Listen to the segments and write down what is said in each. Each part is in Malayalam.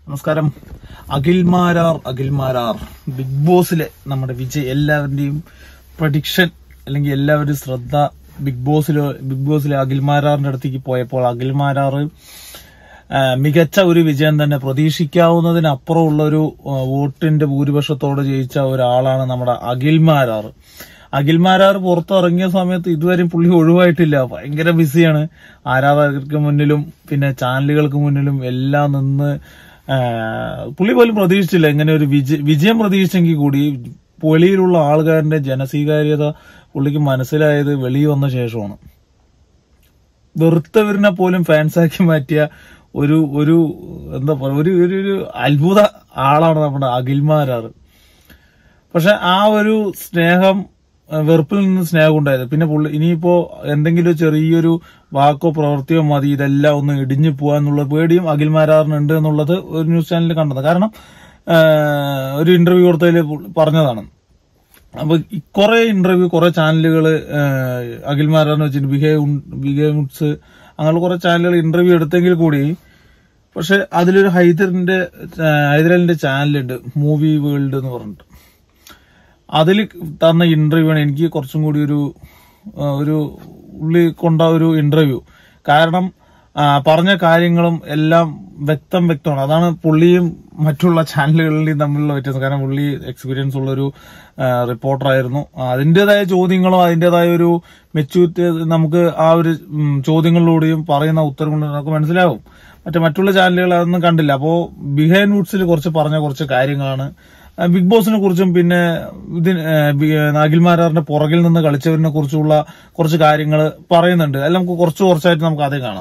നമസ്കാരം അഖിൽമാരാർ അഖിൽമാരാർ ബിഗ് ബോസിലെ നമ്മുടെ വിജയ് എല്ലാവരുടെയും പ്രഡിക്ഷൻ അല്ലെങ്കിൽ എല്ലാവരും ശ്രദ്ധ ബിഗ് ബോസിലെ ബിഗ് ബോസിലെ അഖിൽമാരാറിന്റെ അടുത്തേക്ക് പോയപ്പോൾ അഖിൽമാരാർ ആ, മികച്ച ഒരു വിജയം തന്നെ പ്രതീക്ഷിക്കാവുന്നതിനപ്പുറമുള്ള ഒരു ആ, വോട്ടിന്റെ ഭൂരിപക്ഷത്തോടെ ജയിച്ച ഒരാളാണ് നമ്മുടെ അഖിൽമാരാർ അഖിൽമാരാർ പുറത്തിറങ്ങിയ സമയത്ത് ഇതുവരെയും പുള്ളി ഒഴിവായിട്ടില്ല ഭയങ്കര ബിസിയാണ് ആരാധകർക്ക് മുന്നിലും പിന്നെ ചാനലുകൾക്ക് മുന്നിലും എല്ലാം നിന്ന് ആ, പുള്ളി പോലും പ്രതീക്ഷിച്ചില്ല ഇങ്ങനെ ഒരു വിജയ വിജയം പ്രതീക്ഷിച്ചെങ്കിൽ കൂടി വെളിയിലുള്ള ആൾക്കാരുടെ ജനസ്വീകാര്യത പുള്ളിക്ക് മനസ്സിലായത് വെളിയിൽ വന്ന ശേഷമാണ് വെറുത്തവരിനെ പോലും ഫാൻസാക്കി മാറ്റിയ ഒരു ഒരു എന്താ പറയുക ഒരു ഒരു ഒരു അത്ഭുത ആളാണ് നമ്മുടെ അഖിൽമാരാറ് പക്ഷെ ആ ഒരു സ്നേഹം അഹ് വെറുപ്പിൽ നിന്ന് സ്നേഹം ഉണ്ടായത് പിന്നെ പുള്ളി ഇനിയിപ്പോ എന്തെങ്കിലും ചെറിയൊരു വാക്കോ പ്രവൃത്തിയോ മതി ഇതെല്ലാം ഒന്ന് ഇടിഞ്ഞു പോവാന്നുള്ള പേടിയും അഖിൽമാരാറിനുണ്ട് എന്നുള്ളത് ഒരു ന്യൂസ് ചാനലിൽ കണ്ടത് കാരണം ആഹ് ഒരു ഇന്റർവ്യൂ കൊടുത്തതിൽ പറഞ്ഞതാണ് അപ്പൊ ഈ കുറെ ഇന്റർവ്യൂ കുറെ ചാനലുകൾ അഖിൽമാരാറിനെ വെച്ചിട്ട് ബിഹേവ് ബിഹേവ് മുഡ്സ് അങ്ങനെയുള്ള കുറെ ചാനലുകൾ ഇന്റർവ്യൂ എടുത്തെങ്കിൽ കൂടി പക്ഷെ അതിലൊരു ഹൈദറിന്റെ ആ, ഹൈദരലിന്റെ ചാനലുണ്ട് മൂവി വേൾഡ് എന്ന് പറഞ്ഞിട്ട് അതിൽ തന്ന ഇന്റർവ്യൂ ആണ് എനിക്ക് കുറച്ചും കൂടി ഒരു ആ, ഒരു ഉള്ളി കൊണ്ട ഒരു ഇന്റർവ്യൂ കാരണം ആ, പറഞ്ഞ കാര്യങ്ങളും എല്ലാം വ്യക്തം വ്യക്തമാണ് അതാണ് പുള്ളിയും മറ്റുള്ള ചാനലുകളുടെയും തമ്മിലുള്ള വ്യത്യാസം കാരണം പുള്ളി എക്സ്പീരിയൻസ് ഉള്ള ഒരു റിപ്പോർട്ടർ ആയിരുന്നു അതിന്റേതായ ചോദ്യങ്ങളും അതിന്റേതായ ഒരു മെച്യൂരിറ്റി നമുക്ക് ആ ഒരു ഉം, ചോദ്യങ്ങളിലൂടെയും പറയുന്ന ഉത്തരങ്ങളും നമുക്ക് മനസ്സിലാവും മറ്റേ മറ്റുള്ള ചാനലുകൾ അതൊന്നും കണ്ടില്ല അപ്പോ ബിഹൈൻഡ് വുഡ്സിൽ കുറച്ച് പറഞ്ഞ കുറച്ച് കാര്യങ്ങളാണ് ആ, ബിഗ് ബോസിനെ കുറിച്ചും പിന്നെ ഇതിന് ആ, ബി- ആ, അഖിൽമാരാറിന്റെ പുറകിൽ നിന്ന് കളിച്ചവരിനെ കുറിച്ചുള്ള കുറച്ച് കാര്യങ്ങൾ പറയുന്നുണ്ട് അല്ല നമുക്ക് കുറച്ച് കുറച്ചായിട്ട് നമുക്ക് അതേ കാണാം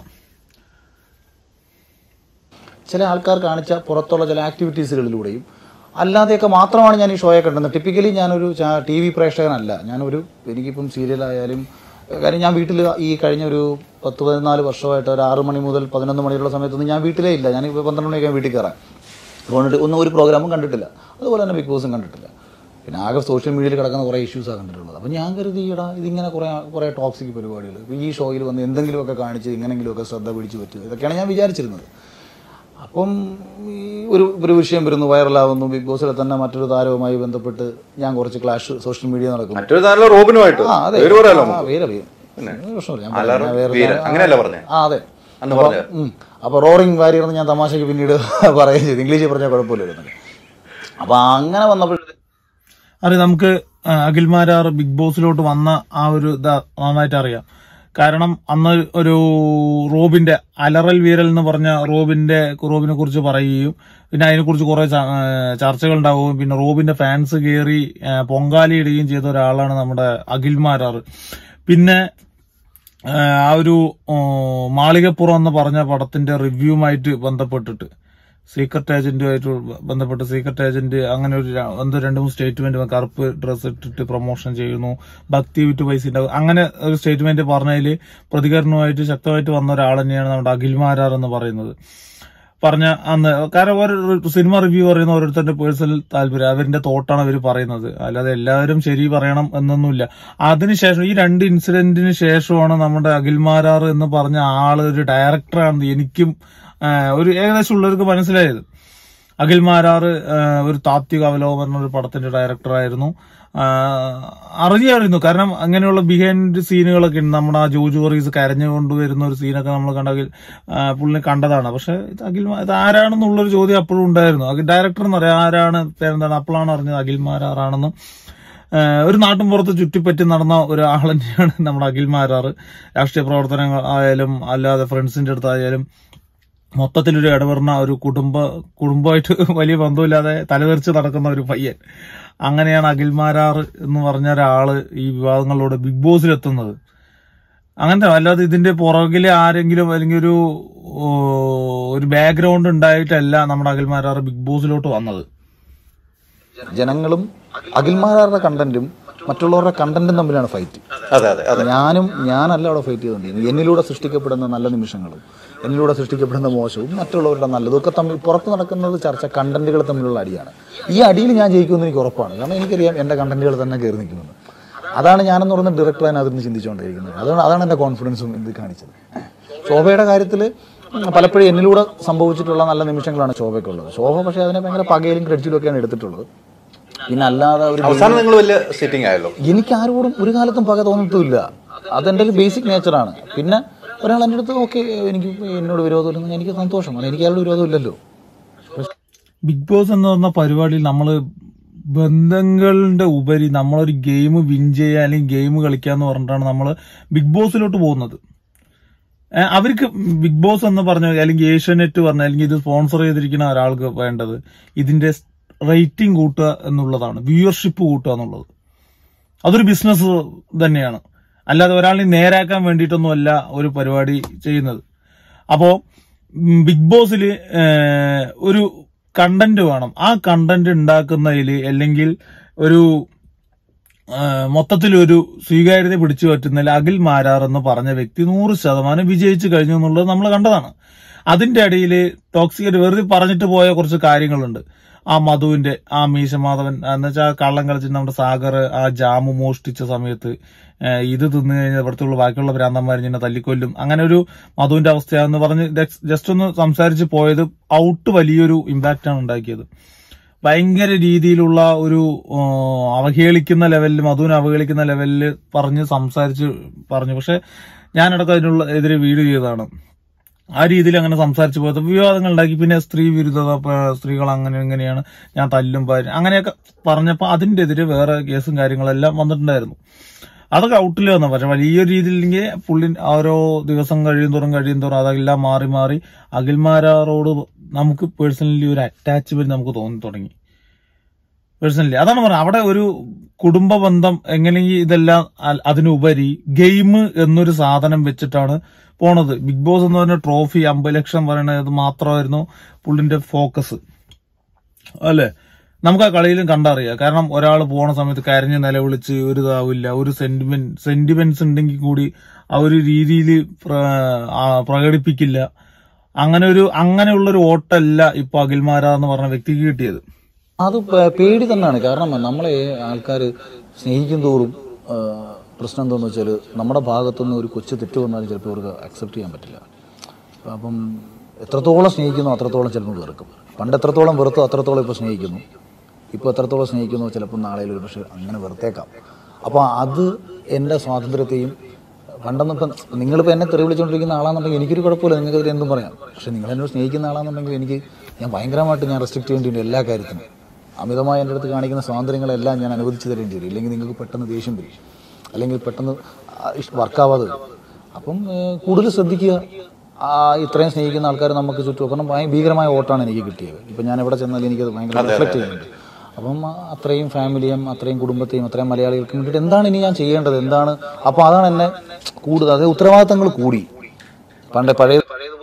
ചില ആൾക്കാർ കാണിച്ച പുറത്തുള്ള ചില ആക്ടിവിറ്റീസുകളിലൂടെയും അല്ലാതെയൊക്കെ മാത്രമാണ് ഞാൻ ഈ ഷോയെ കണ്ടത് ടിപ്പിക്കലി ഞാനൊരു ടി വി പ്രേക്ഷകനല്ല ഞാനൊരു എനിക്കിപ്പം സീരിയലായാലും കാര്യം ഞാൻ വീട്ടിൽ ഈ കഴിഞ്ഞ ഒരു പത്ത് പതിനാല് വർഷമായിട്ട് ഒരു ആറ് മണി മുതൽ പതിനൊന്ന് മണിയുള്ള സമയത്തൊന്നും ഞാൻ വീട്ടിലേ ഇല്ല ഞാൻ ഇപ്പോൾ പന്ത്രണ്ട് മണിയൊക്കെ വീട്ടിൽ കയറാൻ അതുകൊണ്ട് ഒന്നും ഒരു പ്രോഗ്രാമും കണ്ടിട്ടില്ല അതുപോലെ തന്നെ ബിഗ് ബോസും കണ്ടിട്ടില്ല പിന്നെ ആകെ സോഷ്യൽ മീഡിയയിൽ കിടക്കുന്ന കുറേ ഇഷ്യൂസാണ് കണ്ടിട്ടുള്ളത് അപ്പോൾ ഞാൻ കരുതി ഇടാ ഇതിങ്ങനെ കുറേ കുറേ ടോക്സിക് പരിപാടികൾ ഇപ്പോൾ ഈ ഷോയിൽ വന്ന് എന്തെങ്കിലുമൊക്കെ കാണിച്ച് ഇങ്ങനെങ്കിലുമൊക്കെ ശ്രദ്ധ പിടിച്ചു പറ്റുക ഇതൊക്കെയാണ് ഞാൻ വിചാരിച്ചിരുന്നത് അപ്പം ഈ ഒരു ഒരു വിഷയം വരുന്നു വൈറലാവുന്നു ബിഗ് ബോസിലെ തന്നെ മറ്റൊരു താരവുമായി ബന്ധപ്പെട്ട് ഞാൻ കുറച്ച് ക്ലാഷ് സോഷ്യൽ മീഡിയ നടക്കുന്നു മറ്റൊരു താരം റോബിനുമായിട്ട് ആ അതെ പേര് പറയാലോ ആ, പേര് അറിയാം ഒരു പ്രശ്നമില്ല. ഞാൻ അലാറം പറഞ്ഞ വേറെ വീരൻ. ഞാൻ- അങ്ങനെയല്ല പറഞ്ഞേ? ആ അതെ അന്ന് അപ്പൊ- പറഞ്ഞേ? ഉം. അപ്പൊ റോറിംഗ് വാരിയർ എന്ന് ഞാൻ തമാശക്ക് പിന്നീട് പറയുകയും ചെയ്തു ഇംഗ്ലീഷിൽ പറഞ്ഞാൽ കുഴപ്പമില്ലായിരുന്നു അപ്പൊ അങ്ങനെ വന്നപ്പോൾ അറിയാം നമുക്ക് ആ, അഖിൽമാരാർ ബിഗ് ബോസിലോട്ട് വന്ന ആ ഒരു ഇതാ നന്നായിട്ട് അറിയാം കാരണം അന്ന് ഒരു റോബിന്റെ അലറൽ വീരൽ എന്ന് പറഞ്ഞ റോബിന്റെ റോബിനെ കുറിച്ച് പറയുകയും പിന്നെ അതിനെക്കുറിച്ച് കുറെ ച- ആ, ചർച്ചകൾ ഉണ്ടാവുകയും പിന്നെ റോബിന്റെ ഫാൻസ് കയറി ആ, പൊങ്കാലയിടുകയും ചെയ്ത ഒരാളാണ് നമ്മുടെ അഖിൽമാരാർ പിന്നെ ആ, ആ ഒരു ഓ, മാളികപ്പുറം എന്ന് പറഞ്ഞ പടത്തിന്റെ റിവ്യൂമായിട്ട് ബന്ധപ്പെട്ടിട്ട് സീക്രട്ട് ഏജന്റുമായിട്ട് ബന്ധപ്പെട്ട് സീക്രട്ട് ഏജന്റ് അങ്ങനെ ഒരു ര- എന്തോ രണ്ട് മൂന്ന് സ്റ്റേറ്റ്മെന്റ് കറുപ്പ് ഡ്രസ് ഇട്ടിട്ട് പ്രൊമോഷൻ ചെയ്യുന്നു ഭക്തി വിറ്റ് പൈസ ഉണ്ടാവും അങ്ങനെ ഒരു സ്റ്റേറ്റ്മെന്റ് പറഞ്ഞതിൽ പ്രതികരണവുമായിട്ട് ശക്തമായിട്ട് വന്ന ഒരാൾ തന്നെയാണ് നമ്മുടെ അഖിൽമാരാർ എന്ന് പറയുന്നത് പറഞ്ഞ അന്ന് കാരണം ഒരു സിനിമ റിവ്യൂ പറയുന്ന ഓരോരുത്തരുടെ പേഴ്സണൽ താല്പര്യം അവരുടെ തോട്ടാണ് അവർ പറയുന്നത് അല്ലാതെ എല്ലാവരും ശരി പറയണം എന്നൊന്നുമില്ല അതിനുശേഷം ഈ രണ്ട് ഇൻസിഡന്റിന് ശേഷമാണ് നമ്മുടെ അഖിൽമാരാർ എന്ന് പറഞ്ഞ ആള് ഒരു ഡയറക്ടറാണെന്ന് എനിക്കും ആ, ഒരു ഏകദേശം ഉള്ളവർക്ക് മനസ്സിലായത് അഖിൽമാരാറ് ഒരു താത്വിക അവലോകനം ഒരു പടത്തിന്റെ ഡയറക്ടറായിരുന്നു ആ, അറിയായിരുന്നു കാരണം അങ്ങനെയുള്ള ബിഹൈൻഡ് സീനുകളൊക്കെ ഉണ്ട് നമ്മുടെ ആ ജോജു വർഗീസ് കരഞ്ഞു കൊണ്ടുവരുന്ന ഒരു സീനൊക്കെ നമ്മൾ കണ്ടെങ്കിൽ പുള്ളിനെ കണ്ടതാണ് പക്ഷെ ഇത് അഖിൽ ഇത് ആരാണെന്നുള്ളൊരു ചോദ്യം അപ്പോഴും ഉണ്ടായിരുന്നു അഖിൽ ഡയറക്ടർ എന്ന് പറയാം ആരാണ് പേരെന്താണ് അപ്പോഴാണ് അറിഞ്ഞത് അഖിൽമാരാറാണെന്നും ആ, ഒരു നാട്ടും പുറത്ത് ചുറ്റിപ്പറ്റി നടന്ന ഒരാൾ തന്നെയാണ് നമ്മുടെ അഖിൽമാരാറ് രാഷ്ട്രീയ പ്രവർത്തനങ്ങൾ ആയാലും അല്ലാതെ ഫ്രണ്ട്സിന്റെ അടുത്തായാലും മൊത്തത്തിലൊരു ഇടപെടുന്ന ഒരു കുടുംബ കുടുംബമായിട്ട് വലിയ ബന്ധമില്ലാതെ തലതെറിച്ച് നടക്കുന്ന ഒരു പയ്യൻ അങ്ങനെയാണ് അഖിൽമാരാർ എന്ന് പറഞ്ഞ ഒരാള് ഈ വിവാദങ്ങളിലൂടെ ബിഗ് ബോസിൽ എത്തുന്നത് അങ്ങനത്തെ അല്ലാതെ ഇതിന്റെ പുറകില് ആരെങ്കിലും അല്ലെങ്കിൽ ഒരു ഓ, ഒരു ബാക്ക്ഗ്രൗണ്ട് ഉണ്ടായിട്ടല്ല നമ്മുടെ അഖിൽമാരാർ ബിഗ് ബോസിലോട്ട് വന്നത് ജനങ്ങളും അഖിൽമാരാരുടെ കണ്ടന്റും മറ്റുള്ളവരുടെ കണ്ടന്റും തമ്മിലാണ് ഫൈറ്റ് അതെ അതെ അതെ ഞാനും ഞാനല്ല അവിടെ ഫൈറ്റ് ചെയ്തുകൊണ്ടിരുന്നത് എന്നിലൂടെ സൃഷ്ടിക്കപ്പെടുന്ന നല്ല നിമിഷങ്ങളും എന്നിലൂടെ സൃഷ്ടിക്കപ്പെടുന്ന മോശവും മറ്റുള്ളവരുടെ നല്ലതും ഒക്കെ തമ്മിൽ പുറത്ത് നടക്കുന്നത് ചർച്ച കണ്ടന്റുകൾ തമ്മിലുള്ള അടിയാണ് ഈ അടിയിൽ ഞാൻ ജയിക്കുമെന്ന് എനിക്ക് ഉറപ്പാണ് കാരണം എനിക്കറിയാം എൻ്റെ കണ്ടന്റുകൾ തന്നെ കയറി നിൽക്കുമെന്ന് അതാണ് ഞാനെന്ന് പറയുന്ന ഡയറക്ടർ അതിനകത്ത് ചിന്തിച്ചുകൊണ്ടിരിക്കുന്നത് അതാണ് അതാണ് എൻ്റെ കോൺഫിഡൻസും ഇത് കാണിച്ചത് ശോഭയുടെ കാര്യത്തിൽ പലപ്പോഴും എന്നിലൂടെ സംഭവിച്ചിട്ടുള്ള നല്ല നിമിഷങ്ങളാണ് ശോഭയ്ക്കുള്ളത് ശോഭ പക്ഷേ അതിനെ ഭയങ്കര പകയിലും ക്രെഡിറ്റിലും ഒക്കെയാണ് എടുത്തിട്ടുള്ളത് പിന്നെ അല്ലാതെ ഒരു അവസാനം നിങ്ങൾ വലിയ സെറ്റിംഗ് ആയല്ലോ എനിക്ക് ആരോടും ഒരു കാലത്തും പക തോന്നിട്ടുമില്ല അതെൻ്റെ ഒരു ബേസിക് നേച്ചറാണ് പിന്നെ ഒരാൾ എൻ്റെ അടുത്ത് ഓക്കെ എനിക്ക് എന്നോട് വിരോധമില്ലെന്ന് എനിക്ക് സന്തോഷമാണ് എനിക്ക് അയാളുടെ വിരോധമില്ലല്ലോ ബിഗ് ബോസ് എന്ന് പറഞ്ഞ പരിപാടിയിൽ നമ്മള് ബന്ധങ്ങളുടെ ഉപരി നമ്മളൊരു ഗെയിം വിൻ ചെയ്യുക അല്ലെങ്കിൽ ഗെയിം കളിക്കുക എന്ന് പറഞ്ഞിട്ടാണ് നമ്മൾ ബിഗ് ബോസിലോട്ട് പോകുന്നത് ഏ, അവർക്ക് ബിഗ് ബോസ് എന്ന് പറഞ്ഞ അല്ലെങ്കിൽ ഏഷ്യാനെറ്റ് പറഞ്ഞ അല്ലെങ്കിൽ ഇത് സ്പോൺസർ ചെയ്തിരിക്കുന്ന ഒരാൾക്ക് വേണ്ടത് ഇതിന്റെ റേറ്റിംഗ് കൂട്ടുക എന്നുള്ളതാണ് വ്യൂവർഷിപ്പ് കൂട്ടുക എന്നുള്ളത് അതൊരു ബിസിനസ് തന്നെയാണ് അല്ലാതെ ഒരാളിനെ നേരാക്കാൻ വേണ്ടിയിട്ടൊന്നുമല്ല ഒരു പരിപാടി ചെയ്യുന്നത് അപ്പോ ഉം, ബിഗ് ബോസിൽ ഒരു കണ്ടന്റ് വേണം ആ കണ്ടന്റ് ഉണ്ടാക്കുന്നതിൽ അല്ലെങ്കിൽ ഒരു മൊത്തത്തിൽ ഒരു സ്വീകാര്യത പിടിച്ചു പറ്റുന്നതിൽ അഖിൽ മാരാർ എന്ന് പറഞ്ഞ വ്യക്തി നൂറ് ശതമാനം വിജയിച്ചു കഴിഞ്ഞു എന്നുള്ളത് നമ്മൾ കണ്ടതാണ് അതിന്റെ ഇടയിൽ ടോക്സിക് വെറുതെ പറഞ്ഞിട്ട് പോയ കുറച്ച് കാര്യങ്ങളുണ്ട് ആ മധുവിന്റെ ആ മീശമാധവൻ എന്ന് വെച്ചാൽ കള്ളം കളിച്ചിട്ട് നമ്മുടെ സാഗർ ആ ജാമു മോഷ്ടിച്ച സമയത്ത് ഏഹ് ഇത് തിന്നു കഴിഞ്ഞാൽ ഇവിടുത്തെ ബാക്കിയുള്ള ഭ്രാന്തന്മാർ ഇങ്ങനെ തല്ലിക്കൊല്ലും അങ്ങനെ ഒരു മധുവിന്റെ അവസ്ഥയാന്ന് പറഞ്ഞ് ജസ്റ്റ് ഒന്ന് സംസാരിച്ച് പോയത് ഔട്ട് വലിയൊരു ഇമ്പാക്റ്റ് ആണ് ഉണ്ടാക്കിയത് ഭയങ്കര രീതിയിലുള്ള ഒരു ആ, അവഹേളിക്കുന്ന ലെവലിൽ മധുവിനെ അവഹേളിക്കുന്ന ലെവലിൽ പറഞ്ഞ് സംസാരിച്ച് പറഞ്ഞു പക്ഷെ ഞാനടക്കം അതിനുള്ള എതിരെ വീട് ചെയ്തതാണ് ആ രീതിയിൽ അങ്ങനെ സംസാരിച്ചു പോയത് വിവാദങ്ങൾ ഉണ്ടാക്കി പിന്നെ സ്ത്രീ വിരുദ്ധത പ- സ്ത്രീകൾ അങ്ങനെ ഇങ്ങനെയാണ് ഞാൻ തല്ലും പാരും അങ്ങനെയൊക്കെ പറഞ്ഞപ്പോൾ അതിന്റെ എതിരെ വേറെ കേസും കാര്യങ്ങളെല്ലാം വന്നിട്ടുണ്ടായിരുന്നു അതൊക്കെ ഔട്ടിൽ വന്നു പക്ഷെ വലിയൊരു രീതിയിലെങ്കിൽ പുള്ളി ഓരോ ദിവസം കഴിയും തോറും കഴിയും തോറും അതെല്ലാം മാറി മാറി അഖിൽമാരോട് നമുക്ക് പേഴ്സണലി ഒരു അറ്റാച്ച്മെന്റ് നമുക്ക് തോന്നി തുടങ്ങി പേഴ്സണലി അതാണ് പറഞ്ഞത് അവിടെ ഒരു കുടുംബ ബന്ധം എങ്ങനെയെങ്കിൽ ഇതെല്ലാം അ- അതിനുപരി ഗെയിം എന്നൊരു സാധനം വെച്ചിട്ടാണ് പോണത് ബിഗ് ബോസ് എന്ന് പറഞ്ഞ ട്രോഫി അമ്പത് ലക്ഷം പറയുന്നത് മാത്രമായിരുന്നു പുള്ളിന്റെ ഫോക്കസ് അല്ലെ നമുക്ക് ആ കളിയിലും കണ്ടറിയാം കാരണം ഒരാൾ പോണ സമയത്ത് കരഞ്ഞ് നിലവിളിച്ച് ഒരു ഇതാവില്ല ഒരു സെന്റിമെന്റ് സെന്റിമെന്റ്സ് ഉണ്ടെങ്കിൽ കൂടി ആ ഒരു രീതിയിൽ പ്രകടിപ്പിക്കില്ല അങ്ങനെ ഒരു അങ്ങനെയുള്ള ഒരു ഓട്ടല്ല ഇപ്പൊ അഖിൽമാര എന്ന് പറഞ്ഞ വ്യക്തിക്ക് കിട്ടിയത് അത് പേ- പേടി തന്നെയാണ് കാരണം നമ്മളെ ആൾക്കാർ സ്നേഹിക്കും തോറും ആ, പ്രശ്നം എന്താണെന്ന് വെച്ചാൽ നമ്മുടെ ഭാഗത്തുനിന്ന് ഒരു കൊച്ചു തെറ്റ് വന്നാലും ചിലപ്പോൾ അവർക്ക് അക്സെപ്റ്റ് ചെയ്യാൻ പറ്റില്ല അപ്പം എത്രത്തോളം സ്നേഹിക്കുന്നു അത്രത്തോളം ചിലപ്പോൾ വെറുക്കും പണ്ട് എത്രത്തോളം വെറുത്തോ അത്രത്തോളം ഇപ്പോൾ സ്നേഹിക്കുന്നു ഇപ്പോൾ എത്രത്തോളം സ്നേഹിക്കുന്നു ചിലപ്പോൾ നാളെ ഒരു പക്ഷേ അങ്ങനെ വെറുത്തേക്കാം അപ്പോൾ അത് എൻ്റെ സ്വാതന്ത്ര്യത്തെയും പണ്ടൊന്നും ഇപ്പം നിങ്ങളിപ്പോൾ എന്നെ തെറി വിളിച്ചുകൊണ്ടിരിക്കുന്ന ആളാണെന്നുണ്ടെങ്കിൽ എനിക്കൊരു കുഴപ്പമില്ല നിങ്ങൾക്ക് എന്തും പറയാം പക്ഷേ നിങ്ങൾ എന്നോട് സ്നേഹിക്കുന്ന ആളാണെന്നുണ്ടെങ്കിൽ എനിക്ക് ഞാൻ ഭയങ്കരമായിട്ട് ഞാൻ റെസ്ട്രിക്ട് ചെയ്യേണ്ടി എല്ലാ കാര്യത്തിനും അമിതമായി എൻ്റെ അടുത്ത് കാണിക്കുന്ന സ്വാതന്ത്ര്യങ്ങളെല്ലാം ഞാൻ അനുവദിച്ചു തരേണ്ടി വരും ഇല്ലെങ്കിൽ നിങ്ങൾക്ക് പെട്ടെന്ന് ദേഷ്യം വരും അല്ലെങ്കിൽ പെട്ടെന്ന് വർക്കാവാതെ വരും അപ്പം ഏഹ്, കൂടുതൽ ശ്രദ്ധിക്കുക ആ ഇത്രയും സ്നേഹിക്കുന്ന ആൾക്കാർ നമുക്ക് ചുറ്റും കാരണം ഭയ- ഭീകരമായ വോട്ടാണ് എനിക്ക് കിട്ടിയത് ഇപ്പം ഞാൻ എവിടെ ചെന്നാലും എനിക്കത് ഭയങ്കര റിഫ്ലക്ട് ചെയ്യുന്നുണ്ട് അപ്പം ആ അത്രയും ഫാമിലിയും അത്രയും കുടുംബത്തെയും അത്രയും മലയാളികൾക്ക് വേണ്ടിയിട്ട് എന്താണ് ഇനി ഞാൻ ചെയ്യേണ്ടത് എന്താണ് അപ്പോൾ അതാണ് എന്നെ കൂടുതൽ അതായത് ഉത്തരവാദിത്തങ്ങൾ കൂടി പണ്ട് പഴയ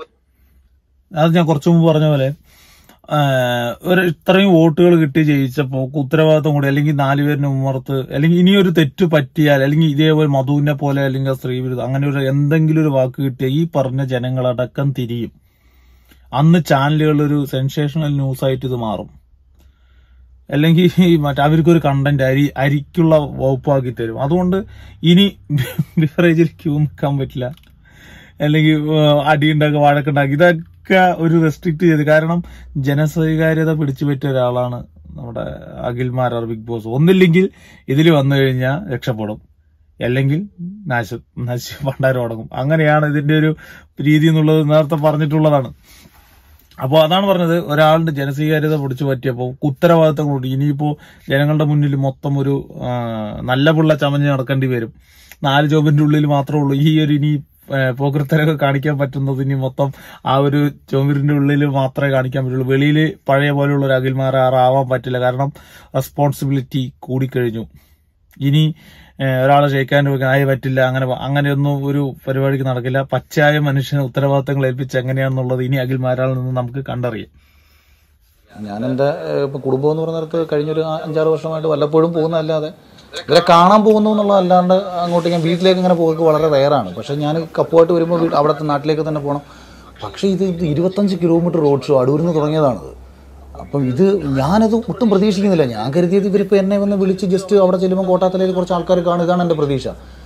അത് ഞാൻ കുറച്ചു മുമ്പ് പറഞ്ഞ പോലെ ആ, ഒരു ഇത്രയും വോട്ടുകൾ കിട്ടി ജയിച്ചപ്പോ ഉത്തരവാദിത്വം കൂടി അല്ലെങ്കിൽ നാലുപേരിന് ഉമ്മർത്ത് അല്ലെങ്കിൽ ഇനി ഒരു തെറ്റ് പറ്റിയാൽ അല്ലെങ്കിൽ ഇതേപോലെ മധുവിനെ പോലെ അല്ലെങ്കിൽ സ്ത്രീ വിരുദ്ധം അങ്ങനെ ഒരു എന്തെങ്കിലും ഒരു വാക്ക് കിട്ടിയ ഈ പറഞ്ഞ ജനങ്ങളടക്കം തിരിയും അന്ന് ചാനലുകൾ ഒരു സെൻസേഷണൽ ന്യൂസ് ആയിട്ട് ഇത് മാറും അല്ലെങ്കിൽ ഈ മറ്റേ അവർക്കൊരു കണ്ടന്റ് അരി അരിക്കുള്ള വകുപ്പാക്കി തരും അതുകൊണ്ട് ഇനി ബിവറേജിൽ ക്യൂ നിൽക്കാൻ പറ്റില്ല അല്ലെങ്കിൽ അടിയുണ്ടാക്കുക വഴക്കുണ്ടാക്കുക ഇതൊക്കെ ഒരു റെസ്ട്രിക്ട് ചെയ്ത് കാരണം ജനസ്വീകാര്യത പിടിച്ചു പറ്റിയ ഒരാളാണ് നമ്മുടെ അഖിൽമാരാർ ബിഗ് ബോസ് ഒന്നില്ലെങ്കിൽ ഇതിൽ വന്നു കഴിഞ്ഞാൽ രക്ഷപ്പെടും അല്ലെങ്കിൽ നാശം നശി പണ്ടാരം തുടങ്ങും അങ്ങനെയാണ് ഇതിന്റെ ഒരു രീതി എന്നുള്ളത് നേരത്തെ പറഞ്ഞിട്ടുള്ളതാണ് അപ്പോൾ അതാണ് പറഞ്ഞത് ഒരാളുടെ ജനസ്വീകാര്യത പിടിച്ചു പറ്റിയപ്പോൾ ഉത്തരവാദിത്തം കൂടി ഇനിയിപ്പോ ജനങ്ങളുടെ മുന്നിൽ മൊത്തം ഒരു ആ, നല്ല പിള്ള ചമഞ്ഞ് നടക്കേണ്ടി വരും നാല് ജോബിന്റെ ഉള്ളിൽ മാത്രമേ ഉള്ളൂ ഈ ഒരു ഇനി ആ, പോക്കൃത്തരൊക്കെ കാണിക്കാൻ പറ്റുന്നത് ഇനി മൊത്തം ആ ഒരു ചോമിരിന്റെ ഉള്ളിൽ മാത്രമേ കാണിക്കാൻ പറ്റുള്ളൂ വെളിയിൽ പഴയ പോലെയുള്ള ഒരു അഖിൽമാരാറാവാൻ പറ്റില്ല കാരണം റെസ്പോൺസിബിലിറ്റി കൂടിക്കഴിഞ്ഞു ഇനി ഏഹ്, ഒരാളെ ക്ഷയിക്കാൻ ആയി പറ്റില്ല അങ്ങനെ അങ്ങനെയൊന്നും ഒരു പരിപാടിക്ക് നടക്കില്ല പച്ചയായ മനുഷ്യന് ഉത്തരവാദിത്തങ്ങൾ ഏൽപ്പിച്ച് എങ്ങനെയാണെന്നുള്ളത് ഇനി അഖിൽമാരാളിൽ നിന്ന് നമുക്ക് കണ്ടറിയാം ഞാൻ എൻ്റെ ഇപ്പം കുടുംബം എന്ന് പറയുന്നിടത്ത് കഴിഞ്ഞൊരു ആ- അഞ്ചാറ് വർഷമായിട്ട് വല്ലപ്പോഴും പോകുന്നതല്ലാതെ ഇവരെ കാണാൻ പോകുന്നു എന്നുള്ളതല്ലാണ്ട് അങ്ങോട്ട് ഞാൻ വീട്ടിലേക്ക് ഇങ്ങനെ പോക്ക് വളരെ റെയറാണ് പക്ഷേ ഞാൻ കപ്പുമായിട്ട് വരുമ്പോൾ വീ- അവിടുത്തെ നാട്ടിലേക്ക് തന്നെ പോകണം പക്ഷേ ഇത് ഇത് ഇരുപത്തഞ്ച് കിലോമീറ്റർ റോഡ് ഷോ അടൂരിൽ നിന്ന് തുടങ്ങിയതാണത് അപ്പം ഇത് ഞാനത് ഒട്ടും പ്രതീക്ഷിക്കുന്നില്ല ഞാൻ കരുതിയത് ഇവരിപ്പോൾ എന്നെ വന്ന് വിളിച്ച് ജസ്റ്റ് അവിടെ ചെല്ലുമ്പോൾ കോട്ടാത്തലയിൽ കുറച്ച് ആൾക്കാർ കാണുക ഇതാണ് എൻ്റെ പ്രതീക്ഷ പക്ഷേ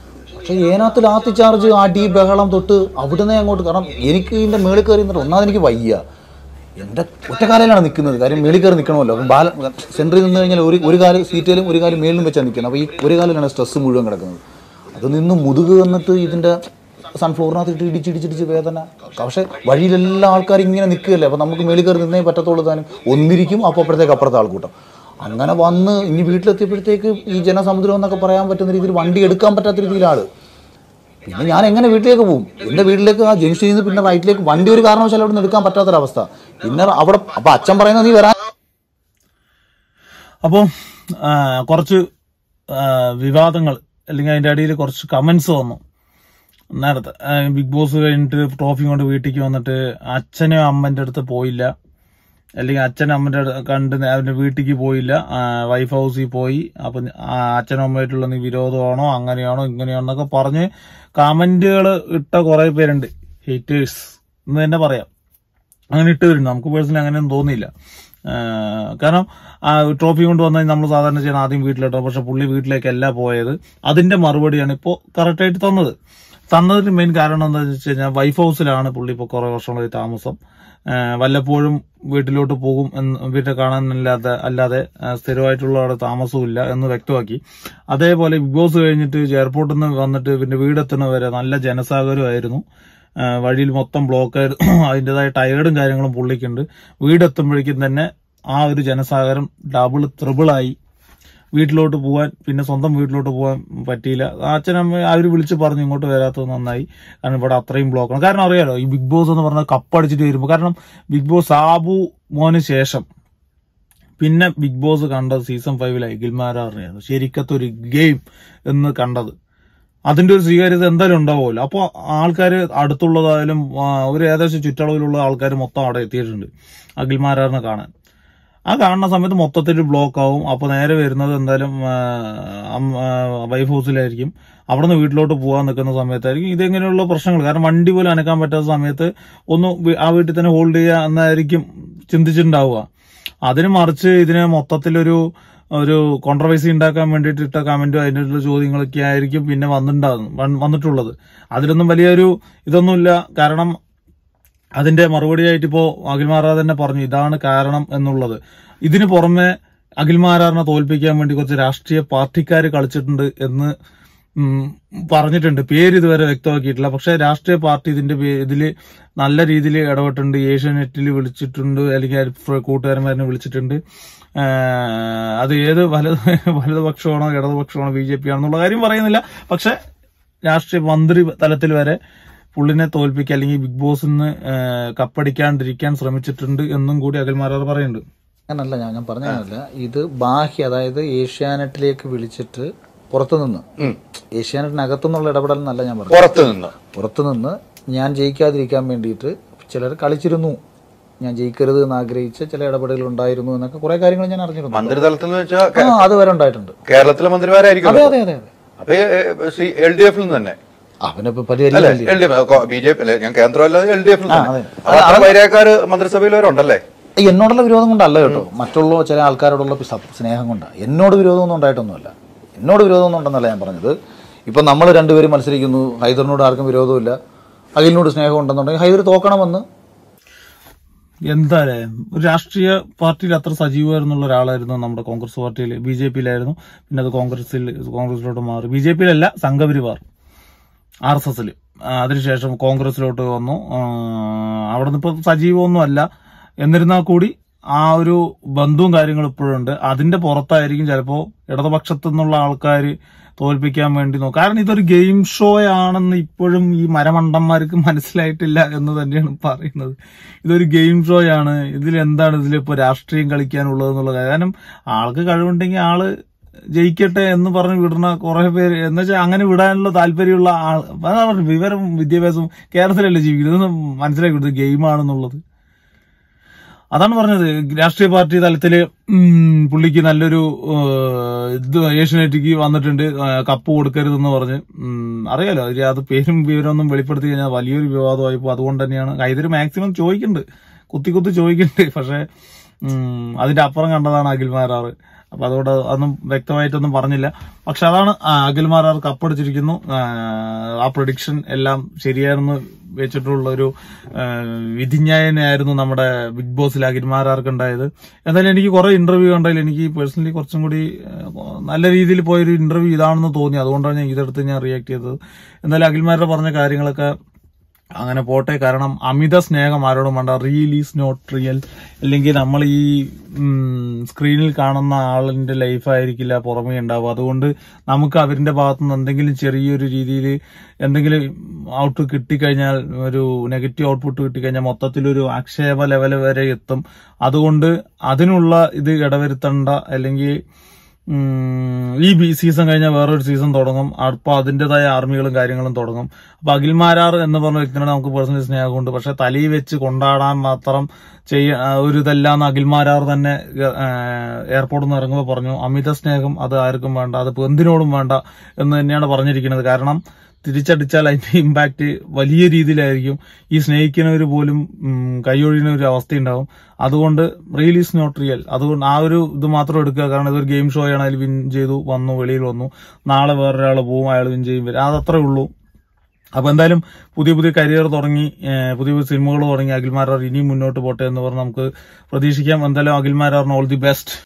പക്ഷെ ഏനാത്ത് ലാത്തി ചാർജ് അടി ബഹളം തൊട്ട് അവിടുന്ന് അങ്ങോട്ട് കാരണം എനിക്ക് ഇതിൻ്റെ മേളിൽ കയറി നിന്നിട്ട് ഒന്നാമത് എനിക്ക് വയ്യ എൻ്റെ ഒറ്റക്കാലയിലാണ് നിൽക്കുന്നത് കാര്യം മേളിൽ കയറി നിൽക്കണമല്ലോ അപ്പം ബാല സെൻറ്ററിൽ നിന്ന് കഴിഞ്ഞാൽ ഒരു ഒരു കാല് സീറ്റിലും ഒരു കാല് മേളിലും വെച്ചാൽ നിൽക്കുന്നത് അപ്പോൾ ഈ ഒരു കാലിലാണ് സ്ട്രെസ് മുഴുവൻ കിടക്കുന്നത് അത് നിന്ന് മുതുക് വന്നിട്ട് ഇതിൻ്റെ സൺഫ്ലോറിനകത്ത് ഇട്ട് ഇടിച്ചിടിച്ചിടിച്ച് വേദന പക്ഷേ വഴിയിലെല്ലാം ആൾക്കാർ ഇങ്ങനെ നിൽക്കുകയല്ലേ അപ്പോൾ നമുക്ക് മേളിൽ കയറി നിന്നേ പറ്റത്തുള്ളൂ താനും ഒന്നിരിക്കും അപ്പോൾ അപ്പോഴത്തേക്ക് അപ്പുറത്തെ ആൾക്കൂട്ടം അങ്ങനെ വന്ന് ഇനി വീട്ടിലെത്തിയപ്പോഴത്തേക്ക് ഈ ജനസമുദ്രം എന്നൊക്കെ പറയാൻ പറ്റുന്ന രീതിയിൽ വണ്ടി എടുക്കാൻ പറ്റാത്ത രീതിയിലാണ് പിന്നെ ഞാൻ എങ്ങനെ വീട്ടിലേക്ക് പോകും എൻ്റെ വീട്ടിലേക്ക് ആ ജംഗ്ഷനിൽ നിന്ന് പിന്നെ റൈറ്റിലേക്ക് വണ്ടി ഒരു കാരണവശാലും അവിടെ നിന്ന് എടുക്കാൻ പറ്റാത്തൊരവസ്ഥ പിന്നെ അവിടെ അപ്പം അച്ഛൻ പറയുന്നത് നീ വരാൻ അപ്പോൾ കുറച്ച് ആ, വിവാദങ്ങൾ അല്ലെങ്കിൽ അതിന്റെ അടിയിൽ കുറച്ച് കമന്റ്സ് വന്നു നേരത്തെ ആ, ബിഗ് ബോസ് കഴിഞ്ഞിട്ട് ട്രോഫി കൊണ്ട് വീട്ടിലേക്ക് വന്നിട്ട് അച്ഛനും അമ്മന്റെ അടുത്ത് പോയില്ല അല്ലെങ്കിൽ അച്ഛനും അമ്മന്റെ അടുത്ത് കണ്ട് അവന്റെ വീട്ടിലേക്ക് പോയില്ല ആ, വൈഫ് ഹൗസിൽ പോയി അപ്പൊ ആ, അച്ഛനും അമ്മയായിട്ടുള്ള നീ വിരോധമാണോ അങ്ങനെയാണോ ഇങ്ങനെയാണോ എന്നൊക്കെ പറഞ്ഞ് കമന്റുകൾ ഇട്ട കുറെ പേരുണ്ട് ഹേറ്റേഴ്സ് എന്ന് തന്നെ പറയാം അങ്ങനെ ഇട്ട് വരുന്നു നമുക്ക് പേഴ്സണലി അങ്ങനെയൊന്നും തോന്നിയില്ല ആഹ് കാരണം ആ ട്രോഫി കൊണ്ട് വന്നാൽ നമ്മൾ സാധാരണ ചെയ്യണം ആദ്യം വീട്ടിലിട്ടോ പക്ഷെ പുള്ളി വീട്ടിലേക്കല്ല പോയത് അതിന്റെ മറുപടിയാണ് ഇപ്പോൾ കറക്റ്റായിട്ട് തന്നത് തന്നതിന് മെയിൻ കാരണം എന്താണെന്ന് വെച്ച് കഴിഞ്ഞാൽ വൈഫ് ഹൗസിലാണ് പുള്ളി ഇപ്പോൾ കുറെ വർഷങ്ങളായി താമസം ആഹ് വല്ലപ്പോഴും വീട്ടിലോട്ട് പോകും എന്ന് വീട്ടിൽ കാണാനല്ലാതെ അല്ലാതെ ആഹ് സ്ഥിരമായിട്ടുള്ള അവിടെ താമസവും ഇല്ല എന്ന് വ്യക്തമാക്കി അതേപോലെ ബിഗ് ബോസ് കഴിഞ്ഞിട്ട് എയർപോർട്ടിൽ നിന്ന് വന്നിട്ട് പിന്നെ വീടെത്തുന്ന വരെ നല്ല ജനസാഗരമായിരുന്നു ആ, വഴിയിൽ മൊത്തം ബ്ലോക്ക് ആയിരുന്നു അതിൻ്റെതായ ടയേർഡും കാര്യങ്ങളും പുള്ളിക്കുണ്ട് വീടെത്തുമ്പോഴേക്കും തന്നെ ആ ഒരു ജനസാഗരം ഡബിൾ ത്രിബിളായി വീട്ടിലോട്ട് പോകാൻ പിന്നെ സ്വന്തം വീട്ടിലോട്ട് പോകാൻ പറ്റിയില്ല അച്ഛനമ്മ അവർ വിളിച്ച് പറഞ്ഞു ഇങ്ങോട്ട് വരാത്തത് നന്നായി കാരണം ഇവിടെ അത്രയും ബ്ലോക്കാണ് കാരണം അറിയാലോ ഈ ബിഗ് ബോസ് എന്ന് പറഞ്ഞാൽ കപ്പടിച്ചിട്ട് വരുമ്പോൾ കാരണം ബിഗ് ബോസ് സാബു മോന് ശേഷം പിന്നെ ബിഗ് ബോസ് കണ്ടത് സീസൺ ഫൈവിലായി ഗിൽമാരാറിനെയാണ് ശരിക്കത്തൊരു ഗെയിം എന്ന് കണ്ടത് അതിന്റെ ഒരു സ്വീകാര്യത എന്തായാലും ഉണ്ടാവുമല്ലോ അപ്പോൾ ആൾക്കാർ അടുത്തുള്ളതായാലും ആ, ഒരു ഏകദേശം ചുറ്റളവിലുള്ള ആൾക്കാർ മൊത്തം അവിടെ എത്തിയിട്ടുണ്ട് അഖിൽമാരാറിനെ കാണാൻ ആ കാണുന്ന സമയത്ത് മൊത്തത്തിൽ ബ്ലോക്ക് ആവും അപ്പൊ നേരെ വരുന്നത് എന്തായാലും ആ, അം- ആ, വൈഫ് ഹൗസിലായിരിക്കും അവിടെ നിന്ന് വീട്ടിലോട്ട് പോകാൻ നിൽക്കുന്ന സമയത്തായിരിക്കും ഇതെങ്ങനെയുള്ള പ്രശ്നങ്ങൾ കാരണം വണ്ടി പോലും അനക്കാൻ പറ്റാത്ത സമയത്ത് ഒന്ന് വി- ആ വീട്ടിൽ തന്നെ ഹോൾഡ് ചെയ്യുക എന്നായിരിക്കും ചിന്തിച്ചിട്ടുണ്ടാവുക അതിന് മറിച്ച് ഇതിനെ മൊത്തത്തിലൊരു ഒരു കോൺട്രവേഴ്സി ഉണ്ടാക്കാൻ വേണ്ടിയിട്ട് ഇട്ട കമന്റും അതിനുള്ള ചോദ്യങ്ങളൊക്കെ ആയിരിക്കും പിന്നെ വന്നിട്ടുണ്ടാകുന്നത് വൻ- വന്നിട്ടുള്ളത് അതിലൊന്നും വലിയൊരു ഇതൊന്നുമില്ല കാരണം അതിന്റെ മറുപടിയായിട്ട് ഇപ്പോ അഖിൽമാരാർ തന്നെ പറഞ്ഞു ഇതാണ് കാരണം എന്നുള്ളത് ഇതിന് പുറമെ അഖിൽമാരാറിനെ തോൽപ്പിക്കാൻ വേണ്ടി കുറച്ച് രാഷ്ട്രീയ പാർട്ടിക്കാർ കളിച്ചിട്ടുണ്ട് എന്ന് ഉം, പറഞ്ഞിട്ടുണ്ട് പേര് ഇതുവരെ വ്യക്തമാക്കിയിട്ടില്ല പക്ഷെ രാഷ്ട്രീയ പാർട്ടി ഇതിന്റെ പേ- ഇതില് നല്ല രീതിയിൽ ഇടപെട്ടിട്ടുണ്ട് ഏഷ്യാനെറ്റിൽ വിളിച്ചിട്ടുണ്ട് അല്ലെങ്കിൽ അവര് ഫ്ര- കൂട്ടുകാരന്മാരെ വിളിച്ചിട്ടുണ്ട് ആഹ് അത് ഏത് വലത് വലതുപക്ഷമാണോ ഇടതുപക്ഷമാണോ ബി ജെ പി ആണെന്നുള്ള കാര്യം പറയുന്നില്ല പക്ഷെ രാഷ്ട്രീയ മന്ത്രി തലത്തിൽ വരെ പുള്ളിനെ തോൽപ്പിക്കുക അല്ലെങ്കിൽ ബിഗ് ബോസിൽ നിന്ന് കപ്പടിക്കാണ്ടിരിക്കാൻ ശ്രമിച്ചിട്ടുണ്ട് എന്നും കൂടി അകൽമാരാർ പറയുന്നുണ്ട് അങ്ങനല്ല ഞാൻ ഞാൻ പറഞ്ഞതല്ല ഇത് ബാഹ്യ അതായത് ഏഷ്യാനെറ്റിലേക്ക് വിളിച്ചിട്ട് പുറത്തുനിന്ന് ഏഷ്യാനെറ്റിനകത്തുനിന്നുള്ള ഇടപെടൽ എന്നല്ല ഞാൻ പറഞ്ഞു പുറത്ത് നിന്ന് പുറത്തുനിന്ന് ഞാൻ ജയിക്കാതിരിക്കാൻ വേണ്ടിയിട്ട് ചിലർ കളിച്ചിരുന്നു ഞാൻ ജയിക്കരുത് എന്ന് ആഗ്രഹിച്ച ചില ഇടപെടലുകൾ ഉണ്ടായിരുന്നു എന്നൊക്കെ കുറെ കാര്യങ്ങൾ ഞാൻ അറിഞ്ഞിരുന്നു മന്ത്രിതലത്തിൽ എന്ന് ആ വെച്ചാൽ അത് വരെ ഉണ്ടായിട്ടുണ്ട് കേരളത്തിലെ മന്ത്രിമാരായിരിക്കും അതെ അതെ അതെ അതെ അപ്പൊ എൽ ഡി എഫിൽ നിന്ന് തന്നെ അവനിപ്പോ അല്ലെ പരിഹരിക്കില്ലേ L D F B J P അല്ലെ ഞാൻ കേന്ദ്രമല്ലാതെ എൽ ഡി എഫിൽ ആ, തന്നെ അതെ. അപ്പൊ അത്ര വൈരാക്കാര് മന്ത്രിസഭയിൽ വരെ എന്നോടുള്ള വിരോധം കൊണ്ടല്ല കേട്ടോ മറ്റുള്ള ചില ആൾക്കാരോടുള്ള സ- സ്നേഹം കൊണ്ടാണ് എന്നോട് വിരോധമൊന്നും ഉണ്ടായിട്ടൊന്നുമല്ല എന്നോട് വിരോധമൊന്നും ഉണ്ടെന്നല്ല ഞാൻ പറഞ്ഞത് ഇപ്പം നമ്മൾ രണ്ടുപേരും മത്സരിക്കുന്നു ഹൈദറിനോട് ആർക്കും വിരോധമില്ല അഖിലിനോട് സ്നേഹം ഉണ്ടെന്നുണ്ടെങ്കിൽ ഹൈദർ തോക്കണമെന്ന് എന്തായാലേ ഒരു രാഷ്ട്രീയ പാർട്ടിയിൽ അത്ര സജീവമായിരുന്നുള്ള ഒരാളായിരുന്നു നമ്മുടെ കോൺഗ്രസ് പാർട്ടിയിൽ ബി ജെ പിയിലായിരുന്നു പിന്നെ അത് കോൺഗ്രസിൽ കോൺഗ്രസിലോട്ട് മാറി ബി ജെ പിയിലല്ല സംഘപരിവാർ ആർ എസ് എസിൽ അതിനുശേഷം കോൺഗ്രസിലോട്ട് വന്നു ആ, അവിടെ നിന്ന് ഇപ്പൊ സജീവമൊന്നും അല്ല എന്നിരുന്നാൽ കൂടി ആ ഒരു ബന്ധവും കാര്യങ്ങളും ഇപ്പോഴും ഉണ്ട് അതിന്റെ പുറത്തായിരിക്കും ചിലപ്പോ ഇടതുപക്ഷത്തു നിന്നുള്ള ആൾക്കാർ തോൽപ്പിക്കാൻ വേണ്ടി നോക്കും കാരണം ഇതൊരു ഗെയിം ഷോ ആണെന്ന് ഇപ്പോഴും ഈ മരമണ്ടന്മാർക്ക് മനസ്സിലായിട്ടില്ല എന്ന് തന്നെയാണ് പറയുന്നത് ഇതൊരു ഗെയിം ഷോ ആണ് ഇതിൽ എന്താണ് ഇതിലിപ്പോ രാഷ്ട്രീയം കളിക്കാനുള്ളത് എന്നുള്ള കാര്യം കാരണം ആൾക്ക് കഴിവുണ്ടെങ്കിൽ ആള് ജയിക്കട്ടെ എന്ന് പറഞ്ഞ് വിടുന്ന കുറെ പേര് എന്ന് വെച്ചാൽ അങ്ങനെ വിടാനുള്ള താല്പര്യമുള്ള ആൾ അതാ പറഞ്ഞു വിവരം വിദ്യാഭ്യാസവും കേരളത്തിലല്ലേ ജീവിക്കുന്നത് ഇതൊന്നും മനസ്സിലാക്കി കൊടുത്തത് ഗെയിമാണെന്നുള്ളത് അതാണ് പറഞ്ഞത് രാഷ്ട്രീയ പാർട്ടി തലത്തില് ഉം, പുള്ളിക്ക് നല്ലൊരു ഏഹ്, ഇത് ഏഷ്യനെറ്റിക്ക് വന്നിട്ടുണ്ട് ഏഹ്, കപ്പ് കൊടുക്കരുതെന്ന് പറഞ്ഞ് ഉം, അറിയാലോ ഇത് അത് പേരും വിവരമൊന്നും വെളിപ്പെടുത്തി കഴിഞ്ഞാൽ വലിയൊരു വിവാദമായി പോകും അതുകൊണ്ട് തന്നെയാണ് കൈതര് മാക്സിമം ചോദിക്കുന്നുണ്ട് കുത്തി കുത്തി ചോദിക്കുന്നുണ്ട് പക്ഷെ ഉം, അതിന്റെ അപ്പുറം കണ്ടതാണ് അഖിൽ മാരാറ് അപ്പൊ അതോട് അതൊന്നും വ്യക്തമായിട്ടൊന്നും പറഞ്ഞില്ല പക്ഷെ അതാണ് ആ, അഖിൽമാരാർ കപ്പടിച്ചിരിക്കുന്നു ആ, ആ പ്രൊഡിക്ഷൻ എല്ലാം ശരിയായിരുന്നു വെച്ചിട്ടുള്ള ഒരു ആ, വിധിന്യായനായിരുന്നു നമ്മുടെ ബിഗ് ബോസിൽ അഖിൽമാരാർക്ക് ഉണ്ടായത് എന്തായാലും എനിക്ക് കുറെ ഇന്റർവ്യൂ കണ്ടതിൽ എനിക്ക് പേഴ്സണലി കുറച്ചും കൂടി ആ, നല്ല രീതിയിൽ പോയൊരു ഇന്റർവ്യൂ ഇതാണെന്ന് തോന്നി അതുകൊണ്ടാണ് ഞാൻ ഇതെടുത്ത് ഞാൻ റിയാക്ട് ചെയ്തത് എന്തായാലും അഖിൽമാരുടെ പറഞ്ഞ കാര്യങ്ങളൊക്കെ അങ്ങനെ പോട്ടെ കാരണം അമിത സ്നേഹം ആരോടും വേണ്ട റിയൽ ഈസ് നോട്ട് റിയൽ അല്ലെങ്കിൽ നമ്മൾ ഈ സ്ക്രീനിൽ കാണുന്ന ആളിന്റെ ലൈഫ് ആയിരിക്കില്ല പുറമേ ഉണ്ടാവുക അതുകൊണ്ട് നമുക്ക് അവരിന്റെ ഭാഗത്തു നിന്ന് എന്തെങ്കിലും ചെറിയൊരു രീതിയിൽ എന്തെങ്കിലും ഔട്ട് കിട്ടിക്കഴിഞ്ഞാൽ ഒരു നെഗറ്റീവ് ഔട്ട്പുട്ട് കിട്ടിക്കഴിഞ്ഞാൽ മൊത്തത്തിലൊരു ആക്ഷേപ ലെവൽ വരെ എത്തും അതുകൊണ്ട് അതിനുള്ള ഇത് ഇടവരുത്തേണ്ട അല്ലെങ്കിൽ ഉം, ഈ ബി സീസൺ കഴിഞ്ഞാൽ വേറൊരു സീസൺ തുടങ്ങും അപ്പൊ അതിന്റേതായ ആർമികളും കാര്യങ്ങളും തുടങ്ങും അപ്പൊ അഖിൽമാരാർ എന്ന് പറഞ്ഞ വ്യക്തിയോട് നമുക്ക് പേഴ്സണലി സ്നേഹമുണ്ട് പക്ഷെ തലയിൽ വെച്ച് കൊണ്ടാടാൻ മാത്രം ചെയ്യ ആ, ഒരു ഇതല്ലാന്ന് അഖിൽമാരാർ തന്നെ എയർപോർട്ടിൽ നിന്ന് ഇറങ്ങുമ്പോൾ പറഞ്ഞു അമിത സ്നേഹം അത് ആർക്കും വേണ്ട അത് ഇപ്പൊ എന്തിനോടും വേണ്ട എന്ന് തന്നെയാണ് പറഞ്ഞിരിക്കുന്നത് കാരണം തിരിച്ചടിച്ചാൽ അതിന്റെ ഇമ്പാക്ട് വലിയ രീതിയിലായിരിക്കും ഈ സ്നേഹിക്കുന്നവർ പോലും ഉം, കൈയൊഴിയുന്ന ഒരു അവസ്ഥയുണ്ടാവും അതുകൊണ്ട് റിയൽ ഈസ് നോട്ട് റിയൽ അതുകൊണ്ട് ആ ഒരു ഇത് മാത്രം എടുക്കുക കാരണം ഇതൊരു ഗെയിം ഷോ ആണ് അതിൽ വിൻ ചെയ്തു വന്നു വെളിയിൽ വന്നു നാളെ വേറൊരാൾ പോവും അയാൾ വിൻ ചെയ്യും വരും അതത്രേ ഉള്ളൂ അപ്പൊ എന്തായാലും പുതിയ പുതിയ കരിയർ തുടങ്ങി ഏഹ് പുതിയ പുതിയ സിനിമകൾ തുടങ്ങി അഖിൽമാരാർ ഇനിയും മുന്നോട്ട് പോട്ടെ എന്ന് പറഞ്ഞ് നമുക്ക് പ്രതീക്ഷിക്കാം എന്തായാലും അഖിൽമാരാറിന് ഓൾ ദി ബെസ്റ്റ്